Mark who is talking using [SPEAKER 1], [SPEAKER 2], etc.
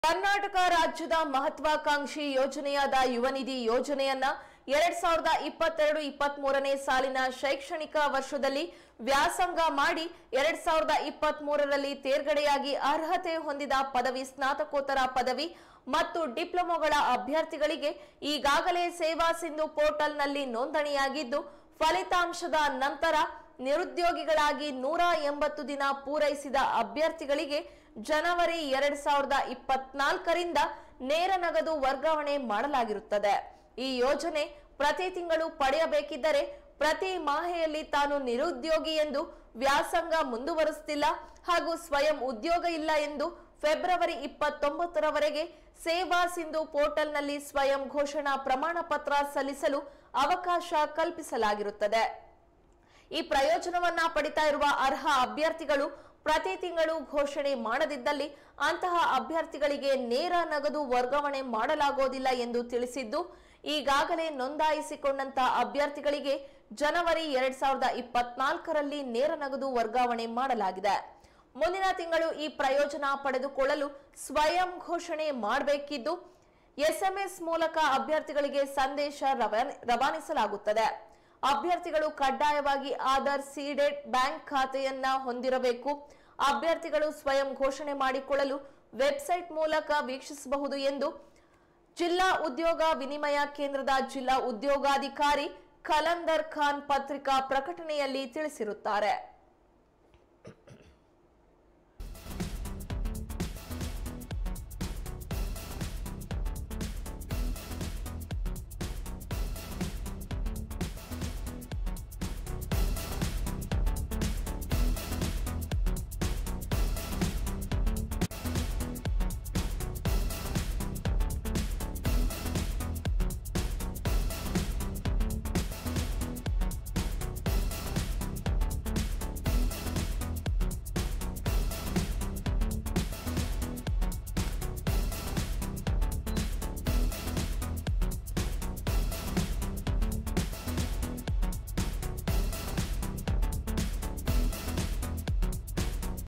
[SPEAKER 1] ಕರ್ನಾಟಕ ರಾಜ್ಯದ ಮಹತ್ವಾಕಾಂಕ್ಷಿ ಯೋಜನೆಯಾದ ಯುವ ನಿಧಿ ಯೋಜನೆಯನ್ನ ಎರಡ್ ಸಾವಿರದ ಇಪ್ಪತ್ತೆರಡು ಇಪ್ಪತ್ತ್ ಮೂರನೇ ಸಾಲಿನ ಶೈಕ್ಷಣಿಕ ವರ್ಷದಲ್ಲಿ ವ್ಯಾಸಂಗ ಮಾಡಿ ಎರಡ್ ಸಾವಿರದ ಇಪ್ಪತ್ತ್ ಮೂರರಲ್ಲಿ ತೇರ್ಗಡೆಯಾಗಿ ಅರ್ಹತೆ ಹೊಂದಿದ ಪದವಿ ಸ್ನಾತಕೋತ್ತರ ಪದವಿ ಮತ್ತು ಡಿಪ್ಲೊಮೊಗಳ ಅಭ್ಯರ್ಥಿಗಳಿಗೆ ಈಗಾಗಲೇ ಸೇವಾ ಸಿಂಧು ಪೋರ್ಟಲ್ನಲ್ಲಿ ನೋಂದಣಿಯಾಗಿದ್ದು ಫಲಿತಾಂಶದ ನಂತರ ನಿರುದ್ಯೋಗಿಗಳಾಗಿ ನೂರ ಎಂಬತ್ತು ದಿನ ಪೂರೈಸಿದ ಅಭ್ಯರ್ಥಿಗಳಿಗೆ ಜನವರಿ ಎರಡ್ ಸಾವಿರದ ಇಪ್ಪತ್ನಾಲ್ಕರಿಂದ ನೇರ ನಗದು ವರ್ಗಾವಣೆ ಮಾಡಲಾಗಿರುತ್ತದೆ ಈ ಯೋಜನೆ ಪ್ರತಿ ತಿಂಗಳು ಪಡೆಯಬೇಕಿದ್ದರೆ ಪ್ರತಿ ಮಾಹೆಯಲ್ಲಿ ತಾನು ನಿರುದ್ಯೋಗಿ ಎಂದು ವ್ಯಾಸಂಗ ಮುಂದುವರಿಸುತ್ತಿಲ್ಲ ಹಾಗೂ ಸ್ವಯಂ ಉದ್ಯೋಗ ಇಲ್ಲ ಎಂದು ಫೆಬ್ರವರಿ ಇಪ್ಪತ್ತೊಂಬತ್ತರವರೆಗೆ ಸೇವಾ ಸಿಂಧು ಪೋರ್ಟಲ್ನಲ್ಲಿ ಸ್ವಯಂ ಘೋಷಣಾ ಪ್ರಮಾಣ ಪತ್ರ ಸಲ್ಲಿಸಲು ಅವಕಾಶ ಕಲ್ಪಿಸಲಾಗಿರುತ್ತದೆ ಈ ಪ್ರಯೋಜನವನ್ನ ಪಡಿತಾ ಇರುವ ಅರ್ಹ ಅಭ್ಯರ್ಥಿಗಳು ಪ್ರತಿ ತಿಂಗಳು ಘೋಷಣೆ ಮಾಡದಿದ್ದಲ್ಲಿ ಅಂತಹ ಅಭ್ಯರ್ಥಿಗಳಿಗೆ ನೇರ ನಗದು ವರ್ಗಾವಣೆ ಮಾಡಲಾಗುವುದಿಲ್ಲ ಎಂದು ತಿಳಿಸಿದ್ದು ಈಗಾಗಲೇ ನೋಂದಾಯಿಸಿಕೊಂಡಂತ ಅಭ್ಯರ್ಥಿಗಳಿಗೆ ಜನವರಿ ಎರಡ್ ಸಾವಿರದ ಇಪ್ಪತ್ನಾಲ್ಕರಲ್ಲಿ ನೇರ ನಗದು ವರ್ಗಾವಣೆ ಮಾಡಲಾಗಿದೆ ಮುಂದಿನ ತಿಂಗಳು ಈ ಪ್ರಯೋಜನ ಪಡೆದುಕೊಳ್ಳಲು ಸ್ವಯಂ ಘೋಷಣೆ ಮಾಡಬೇಕಿದ್ದು ಎಸ್ಎಂಎಸ್ ಮೂಲಕ ಅಭ್ಯರ್ಥಿಗಳಿಗೆ ಸಂದೇಶ ರವಾನಿ- ರವಾನಿಸಲಾಗುತ್ತದೆ ಅಭ್ಯರ್ಥಿಗಳು ಕಡ್ಡಾಯವಾಗಿ ಆಧಾರ್ ಸೀಡೆಡ್ ಬ್ಯಾಂಕ್ ಖಾತೆಯನ್ನ ಹೊಂದಿರಬೇಕು ಅಭ್ಯರ್ಥಿಗಳು ಸ್ವಯಂ ಘೋಷಣೆ ಮಾಡಿಕೊಳ್ಳಲು ವೆಬ್ಸೈಟ್ ಮೂಲಕ ವೀಕ್ಷಿಸಬಹುದು ಎಂದು ಜಿಲ್ಲಾ ಉದ್ಯೋಗ ವಿನಿಮಯ ಕೇಂದ್ರದ ಜಿಲ್ಲಾ ಉದ್ಯೋಗಾಧಿಕಾರಿ ಖಲಂದರ್ ಖಾನ್ ಪತ್ರಿಕಾ ಪ್ರಕಟಣೆಯಲ್ಲಿ ತಿಳಿಸಿರುತ್ತಾರೆ